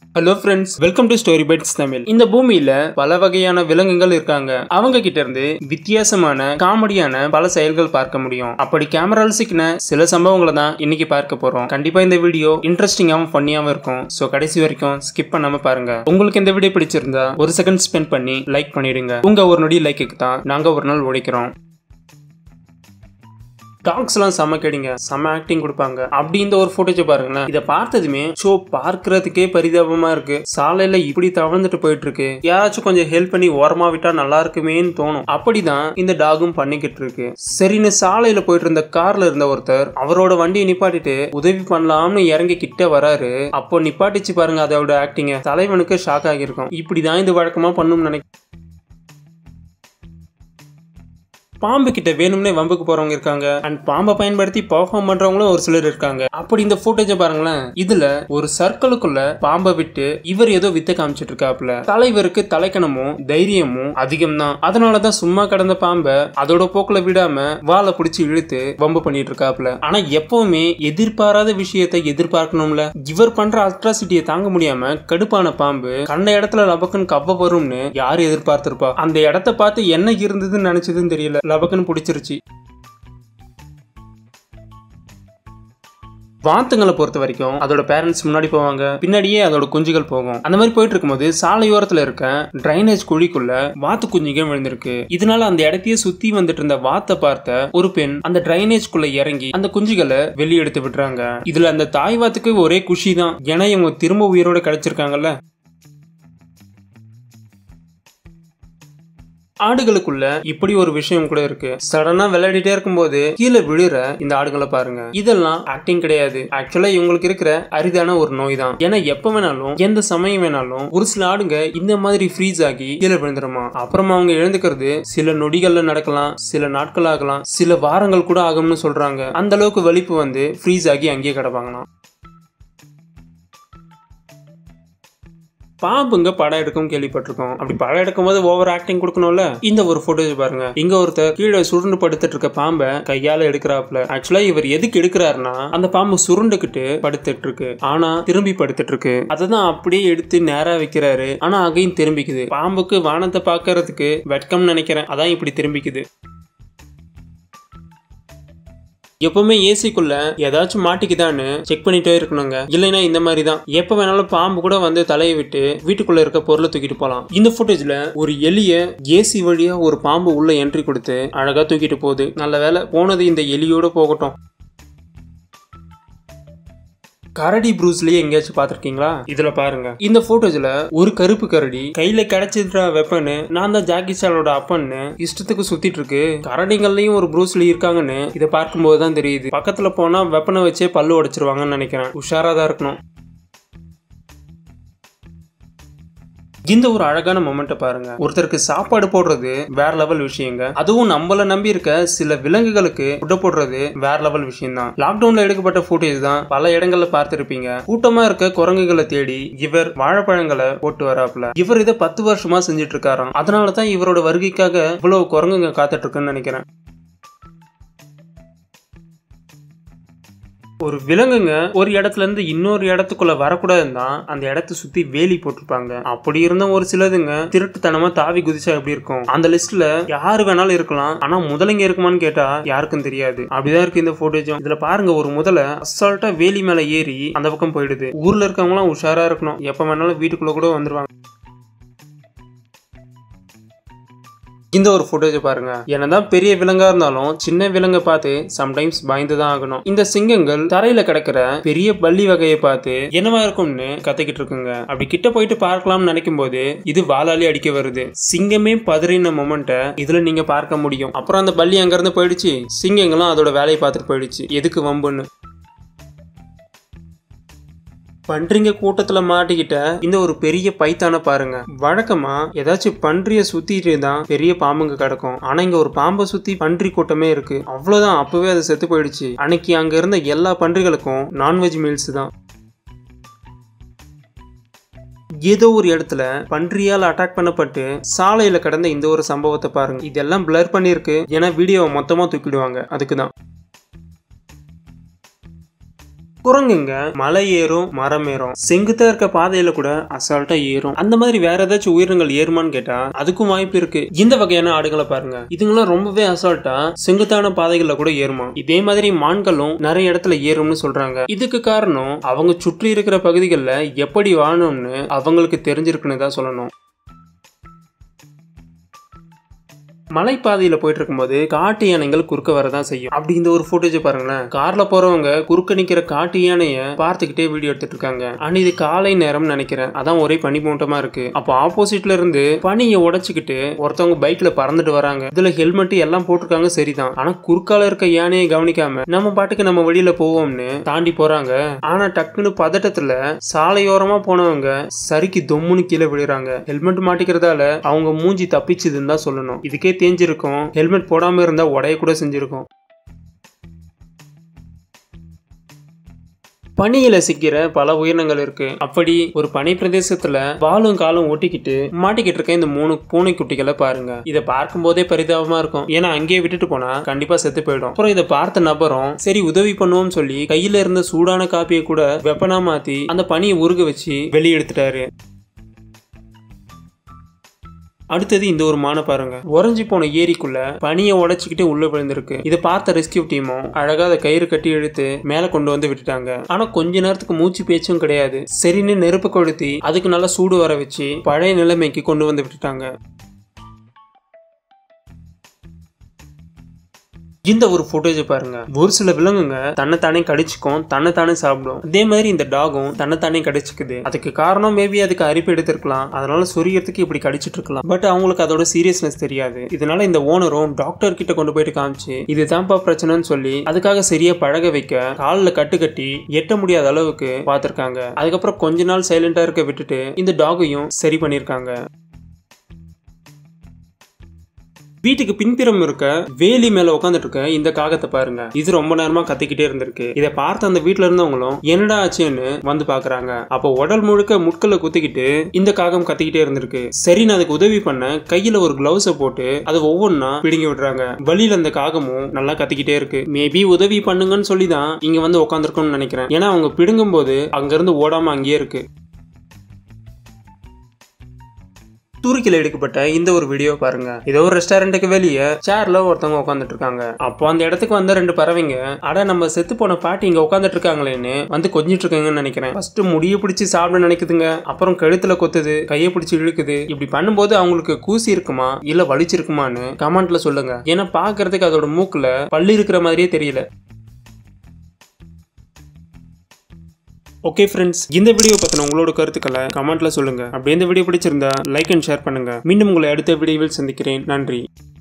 hello friends welcome to story bites Tamil இந்த பூமியில பல வகையான விலங்குகள் இருக்காங்க அவங்க கிட்ட இருந்து வித்தியாசமான காமெடியான பல செயல்கள் பார்க்க முடியும் அப்படி கேமரால சிக்கின சில சம்பவங்களை தான் இன்னைக்கு பார்க்க போறோம் கண்டிப்பா இந்த வீடியோ இன்ட்ரெஸ்டிங்காவும் ஃபன்னியாவும் இருக்கும் ஸோ கடைசி வரைக்கும் ஸ்கிப் பண்ணாம பாருங்க உங்களுக்கு இந்த வீடியோ பிடிச்சிருந்தா ஒரு செகண்ட் ஸ்பெண்ட் பண்ணி லைக் பண்ணிடுங்க உங்க ஒரு நொடி லைக்குக்கு தான் நாங்க ஒரு நாள் உழைக்கிறோம் டாக்ஸ் எல்லாம் செம்ம கேடிங்க செம்ம ஆக்டிங் கொடுப்பாங்க அப்படி இந்த ஒரு ஃபுட்டேஜ் பாருங்களேன் இதை பார்த்ததுமே ஷோ பார்க்கறதுக்கே பரிதாபமா இருக்கு சாலையில இப்படி தவழ்ந்துட்டு போயிட்டு இருக்கு யாராச்சும் கொஞ்சம் ஹெல்ப் பண்ணி ஓரமா விட்டா நல்லா இருக்குமேன்னு தோணும் அப்படிதான் இந்த டாகும் பண்ணிக்கிட்டு இருக்கு சரின்னு சாலையில போயிட்டு இருந்த கார்ல இருந்த ஒருத்தர் அவரோட வண்டியை நிப்பாட்டிட்டு உதவி பண்ணலாம்னு இறங்கி கிட்ட வராரு அப்போ நிப்பாட்டிச்சு பாருங்க அதோட ஆக்டிங்க தலைவனுக்கு ஷாக் ஆகியிருக்கும் இப்படிதான் இது வழக்கமா பண்ணும்னு நினைக்கிறேன் பாம்பு கிட்ட வேணும்னே வம்புக்கு போறவங்க இருக்காங்க அண்ட் பாம்பை பயன்படுத்தி பர்ஃபார்ம் பண்றவங்களும் ஒரு சிலர் இருக்காங்க அப்படி இந்த ஃபுட்டேஜ பாருங்களேன் இதுல ஒரு சர்க்கிளுக்குள்ள பாம்பை விட்டு இவர் ஏதோ வித்த காமிச்சிட்டு இருக்காப்ல தலைவருக்கு தலைக்கணமும் தைரியமும் அதிகம் தான் அதனாலதான் சும்மா கடந்த பாம்பை அதோட போக்குல விடாம வாழை பிடிச்சி இழுத்து வம்பு பண்ணிட்டு இருக்காப்ல ஆனா எப்பவுமே எதிர்பாராத விஷயத்தை எதிர்பார்க்கணும்ல இவர் பண்ற அட்ராசிட்டியை தாங்க முடியாம கடுப்பான பாம்பு கண்ட இடத்துல லபக்குன்னு கவ்வ வரும்னு யாரு எதிர்பார்த்திருப்பா அந்த இடத்த பார்த்து என்ன இருந்ததுன்னு நினைச்சதுன்னு தெரியல லபக்குன்னு பிடிச்சிருச்சு வாத்துங்களை பொறுத்த வரைக்கும் அதோட பேரண்ட்ஸ் முன்னாடி போவாங்க பின்னாடியே அதோட குஞ்சுகள் போகும் அந்த மாதிரி போயிட்டு இருக்கும்போது சாலையோரத்துல இருக்க டிரைனேஜ் குழிக்குள்ள வாத்து குஞ்சுகள் விழுந்திருக்கு இதனால அந்த இடத்தையே சுத்தி வந்துட்டு இருந்த வாத்தை பார்த்த ஒரு பெண் அந்த டிரைனேஜ்குள்ள இறங்கி அந்த குஞ்சுகளை வெளியே எடுத்து விடுறாங்க இதுல அந்த தாய் வாத்துக்கு ஒரே குஷி தான் ஏன்னா இவங்க திரும்ப உயிரோட கிடைச்சிருக்காங்கல்ல ஆடுகளுக்குள்ள இப்படி ஒரு விஷயம் கூட இருக்கு சடனா விளையாடிட்டே இருக்கும்போது கீழே விழுற இந்த ஆடுகளை பாருங்க இதெல்லாம் ஆக்டிங் கிடையாது ஆக்சுவலா இவங்களுக்கு இருக்கிற அரிதான ஒரு நோய் தான் ஏன்னா எப்ப வேணாலும் எந்த சமயம் வேணாலும் ஒரு சில ஆடுங்க இந்த மாதிரி ஃப்ரீஸ் ஆகி கீழே விழுந்துருமா அப்புறமா அவங்க எழுந்துக்கிறது சில நொடிகள்ல நடக்கலாம் சில நாட்கள் ஆகலாம் சில வாரங்கள் கூட ஆகும்னு சொல்றாங்க அந்த அளவுக்கு வலிப்பு வந்து ஃப்ரீஸ் ஆகி அங்கேயே கிடப்பாங்களாம் பாம்புங்க படம் எடுக்கும் கேள்விப்பட்டிருக்கோம் அப்படி படம் எடுக்கும் போது ஓவர் ஆக்டிங் கொடுக்கணும்ல இந்த ஒரு போட்டோஸ் பாருங்க இங்க ஒருத்தர் கீழே சுருண்டு படுத்துட்டு இருக்க பாம்பை கையால எடுக்கிறாப்ல ஆக்சுவலா இவர் எதுக்கு எடுக்கிறாருன்னா அந்த பாம்பு சுருண்டுகிட்டு படுத்துட்டு இருக்கு ஆனா திரும்பி படுத்துட்டு இருக்கு அததான் அப்படியே எடுத்து நேரா வைக்கிறாரு ஆனா அகையும் திரும்பிக்குது பாம்புக்கு வானத்தை பாக்குறதுக்கு வெட்கம் நினைக்கிறேன் அதான் இப்படி திரும்பிக்குது எப்பவுமே ஏசிக்குள்ள ஏதாச்சும் மாட்டிக்குதான்னு செக் பண்ணிட்டே இருக்கணுங்க இல்லைன்னா இந்த மாதிரி தான் எப்ப வேணாலும் பாம்பு கூட வந்து தலையை விட்டு வீட்டுக்குள்ள இருக்க பொருளை தூக்கிட்டு போலாம் இந்த ஃபுட்டேஜ்ல ஒரு எலிய ஏசி வழியா ஒரு பாம்பு உள்ள என்ட்ரி கொடுத்து அழகா தூக்கிட்டு போகுது நல்ல வேலை போனது இந்த எலியோட போகட்டும் கரடி ப்ரூஸ்லயே எங்கேயாச்சும் பாத்திருக்கீங்களா இதுல பாருங்க இந்த போட்டோஸ்ல ஒரு கருப்பு கரடி கையில கிடைச்சிடுற வெப்பனு நான் தான் ஜாக்கி சானோட அப்பன்னு இஷ்டத்துக்கு சுத்திட்டு இருக்கு கரடிங்கள்லயும் ஒரு ப்ரூஸ்லி இருக்காங்கன்னு இதை பார்க்கும்போது தான் தெரியுது பக்கத்துல போனா வெப்பனை வச்சே பல்லு உடைச்சிருவாங்கன்னு நினைக்கிறேன் உஷாரா தான் இருக்கணும் இந்த ஒரு அழகான மொமெண்ட்டை பாருங்க ஒருத்தருக்கு சாப்பாடு போடுறது வேற லெவல் விஷயங்க அதுவும் நம்மள நம்பி இருக்க சில விலங்குகளுக்கு ஃபுட்ட போடுறது வேற லெவல் விஷயம் தான் லாக்டவுன்ல எடுக்கப்பட்ட ஃபுட்டேஜ் தான் பல இடங்கள்ல பார்த்திருப்பீங்க கூட்டமா இருக்க குரங்குகளை தேடி இவர் வாழைப்பழங்களை போட்டு வராப்புல இவர் இதை பத்து வருஷமா செஞ்சுட்டு இருக்காராம் அதனால தான் இவரோட வருகைக்காக இவ்வளவு குரங்குங்க காத்துட்டு இருக்குன்னு நினைக்கிறேன் ஒரு விலங்குங்க ஒரு இடத்துல இருந்து இன்னொரு இடத்துக்குள்ள வரக்கூடாதுன்னு தான் அந்த இடத்த சுத்தி வேலி போட்டிருப்பாங்க அப்படி இருந்த ஒரு சிலதுங்க திருட்டுத்தனமா தாவி குதிச்சா எப்படி இருக்கும் அந்த லிஸ்ட்ல யாரு வேணாலும் இருக்கலாம் ஆனா முதலைங்க இருக்குமான்னு கேட்டா யாருக்கும் தெரியாது அப்படிதான் இருக்கு இந்த போட்டோஜும் இதுல பாருங்க ஒரு முதலை அசால்ட்டா வேலி மேல ஏறி அந்த பக்கம் போயிடுது ஊர்ல இருக்கவங்க எல்லாம் உஷாரா இருக்கணும் எப்ப வேணாலும் வீட்டுக்குள்ள கூட வந்துருவாங்க இந்த ஒரு ஃபுட்டேஜ் பாருங்க என்னதான் பெரிய விலங்கா இருந்தாலும் சின்ன விலங்கை பார்த்து சம்டைம்ஸ் பயந்து தான் ஆகணும் இந்த சிங்கங்கள் தரையில கிடக்கிற பெரிய பள்ளி வகையை பார்த்து என்னவா இருக்கும்னு கத்திக்கிட்டு இருக்குங்க அப்படி கிட்ட போயிட்டு பார்க்கலாம்னு நினைக்கும் போது இது வாளாலி அடிக்க வருது சிங்கமே பதறின மொமெண்ட்டை இதுல நீங்க பார்க்க முடியும் அப்புறம் அந்த பள்ளி அங்க இருந்து போயிடுச்சு சிங்கங்களும் அதோட வேலையை பார்த்துட்டு போயிடுச்சு எதுக்கு வம்புன்னு பன்றிங்க கூட்டத்துல மாட்டிக்கிட்ட இந்த ஒரு பெரிய பைத்தான பாருங்க வழக்கமா ஏதாச்சும் பன்றிய சுத்திட்டு தான் பெரிய பாம்புங்க கிடக்கும் ஆனா இங்க ஒரு பாம்பை சுத்தி பன்றி கூட்டமே இருக்கு அவ்வளவுதான் அப்பவே அது செத்து போயிடுச்சு அன்னைக்கு அங்க இருந்த எல்லா பன்றிகளுக்கும் நான்வெஜ் மீல்ஸ் தான் ஏதோ ஒரு இடத்துல பன்றியால் அட்டாக் பண்ணப்பட்டு சாலையில கடந்த இந்த ஒரு சம்பவத்தை பாருங்க இதெல்லாம் பிளர் பண்ணிருக்கு ஏன்னா வீடியோவை மொத்தமா தூக்கிடுவாங்க அதுக்கு தான் குரங்குங்க மலை ஏறும் மரம் ஏறும் செங்குத்தா இருக்க பாதையில கூட அசால்ட்டா ஏறும் அந்த மாதிரி வேற ஏதாச்சும் உயிரினங்கள் ஏறுமான்னு கேட்டா அதுக்கும் வாய்ப்பு இருக்கு இந்த வகையான ஆடுகளை பாருங்க இதுங்கெல்லாம் ரொம்பவே அசால்ட்டா செங்குத்தான பாதைகள்ல கூட ஏறுமா இதே மாதிரி மான்களும் நிறைய இடத்துல ஏறும்னு சொல்றாங்க இதுக்கு காரணம் அவங்க சுற்றி இருக்கிற பகுதிகளில் எப்படி வாழணும்னு அவங்களுக்கு தெரிஞ்சிருக்குன்னு தான் சொல்லணும் மலைப்பாதையில போயிட்டு இருக்கும்போது காட்டு யானைகள் குறுக்க வரதான் செய்யும் அப்படி இந்த ஒரு ஃபுட்டேஜ் பாருங்களேன் கார்ல போறவங்க குறுக்க நிக்கிற காட்டு யானைய பார்த்துக்கிட்டே வீடியோ எடுத்துட்டு இருக்காங்க ஆனா இது காலை நேரம் நினைக்கிறேன் அதான் ஒரே பனி மூட்டமா இருக்கு அப்போ ஆப்போசிட்ல இருந்து பனியை உடைச்சுக்கிட்டு ஒருத்தவங்க பைக்ல பறந்துட்டு வராங்க இதுல ஹெல்மெட் எல்லாம் போட்டிருக்காங்க சரிதான் ஆனா குறுக்கால இருக்க யானையை கவனிக்காம நம்ம பாட்டுக்கு நம்ம வழியில போவோம்னு தாண்டி போறாங்க ஆனா டக்குன்னு பதட்டத்துல சாலையோரமா போனவங்க சரிக்கு தொம்முன்னு கீழே விழுறாங்க ஹெல்மெட் மாட்டிக்கிறதால அவங்க மூஞ்சி தப்பிச்சுதுன்னு தான் சொல்லணும் இதுக்கே தேஞ்சிருக்கும் ஹெல்மெட் போடாம இருந்தா உடைய கூட செஞ்சிருக்கும் பனியில சிக்கிற பல உயிரினங்கள் இருக்கு அப்படி ஒரு பனி பிரதேசத்துல வாலும் காலும் ஒட்டிக்கிட்டு மாட்டிக்கிட்டு இருக்க இந்த மூணு பூனை குட்டிகளை பாருங்க இதை பார்க்கும் போதே பரிதாபமா இருக்கும் ஏன்னா அங்கேயே விட்டுட்டு போனா கண்டிப்பா செத்து போயிடும் அப்புறம் இதை பார்த்த நபரும் சரி உதவி பண்ணுவோம் சொல்லி கையில இருந்த சூடான காப்பியை கூட வெப்பனா மாத்தி அந்த பனியை உருக வச்சு வெளியே எடுத்துட்டாரு அடுத்தது இந்த ஒரு மானை பாருங்க உறைஞ்சி போன ஏரிக்குள்ள பனியை உடைச்சிக்கிட்டு உள்ள விழுந்திருக்கு இதை பார்த்த ரெஸ்கியூ டீமும் அழகா அதை கயிறு கட்டி இழுத்து மேல கொண்டு வந்து விட்டுட்டாங்க ஆனா கொஞ்ச நேரத்துக்கு மூச்சு பேச்சும் கிடையாது சரின்னு நெருப்பு கொளுத்தி அதுக்கு நல்லா சூடு வர வச்சு பழைய நிலைமைக்கு கொண்டு வந்து விட்டுட்டாங்க இந்த ஒரு ஃபுட்டேஜ் பாருங்க ஒரு சில விலங்குங்க தன்னைத்தானே கடிச்சுக்கும் தன்னைத்தானே சாப்பிடும் அதே மாதிரி இந்த டாகும் தன்னைத்தானே கடிச்சுக்குது அதுக்கு காரணம் மேபி அதுக்கு அரிப்பு எடுத்திருக்கலாம் அதனால சொரியறதுக்கு இப்படி கடிச்சிட்டு இருக்கலாம் பட் அவங்களுக்கு அதோட சீரியஸ்னஸ் தெரியாது இதனால இந்த ஓனரும் டாக்டர் கிட்ட கொண்டு போயிட்டு காமிச்சு இதுதான்ப்பா பிரச்சனைன்னு சொல்லி அதுக்காக சரியா பழக வைக்க காலில் கட்டு கட்டி எட்ட முடியாத அளவுக்கு பார்த்துருக்காங்க அதுக்கப்புறம் கொஞ்ச நாள் சைலண்டா இருக்க விட்டுட்டு இந்த டாகையும் சரி பண்ணியிருக்காங்க வீட்டுக்கு பின்புறம் இருக்க வேலி மேல உட்காந்துட்டு இருக்க இந்த காகத்தை பாருங்க இது ரொம்ப நேரமா கத்திக்கிட்டே இருந்திருக்கு இதை பார்த்த அந்த வீட்டுல இருந்தவங்களும் என்னடா ஆச்சுன்னு வந்து பாக்குறாங்க அப்போ உடல் முழுக்க முட்களை குத்திக்கிட்டு இந்த காகம் கத்திக்கிட்டே இருந்திருக்கு சரி நான் அதுக்கு உதவி பண்ண கையில ஒரு கிளவுஸ போட்டு அதை ஒவ்வொன்றா பிடுங்கி விடுறாங்க வழியில அந்த காகமும் நல்லா கத்திக்கிட்டே இருக்கு மேபி உதவி பண்ணுங்கன்னு சொல்லி தான் இங்க வந்து உட்காந்துருக்கோம்னு நினைக்கிறேன் ஏன்னா அவங்க பிடுங்கும் போது அங்க இருந்து ஓடாம அங்கேயே இருக்கு துருக்கியில் எடுக்கப்பட்ட இந்த ஒரு வீடியோ பாருங்க ஏதோ ஒரு ரெஸ்டாரண்ட்டுக்கு வெளியே சேர்ல ஒருத்தவங்க உட்காந்துட்டு இருக்காங்க அப்போ அந்த இடத்துக்கு வந்த ரெண்டு பறவைங்க அட நம்ம செத்து போன பாட்டி இங்க உட்காந்துட்டு இருக்காங்களேன்னு வந்து கொஞ்சிட்டு இருக்காங்கன்னு நினைக்கிறேன் ஃபர்ஸ்ட் முடிய பிடிச்சி சாப்பிட நினைக்குதுங்க அப்புறம் கழுத்துல கொத்துது கையை பிடிச்சி இழுக்குது இப்படி பண்ணும்போது அவங்களுக்கு கூசி இருக்குமா இல்ல வலிச்சிருக்குமான்னு கமெண்ட்ல சொல்லுங்க ஏன்னா பாக்குறதுக்கு அதோட மூக்குல பள்ளி இருக்கிற மாதிரியே தெரியல ஓகே ஃப்ரெண்ட்ஸ் இந்த வீடியோ பற்றின உங்களோட கருத்துக்களை கமெண்ட்ல சொல்லுங்க அப்படி இந்த வீடியோ பிடிச்சிருந்தா லைக் அண்ட் ஷேர் பண்ணுங்க மீண்டும் உங்களை அடுத்த வீடியோவில் சந்திக்கிறேன் நன்றி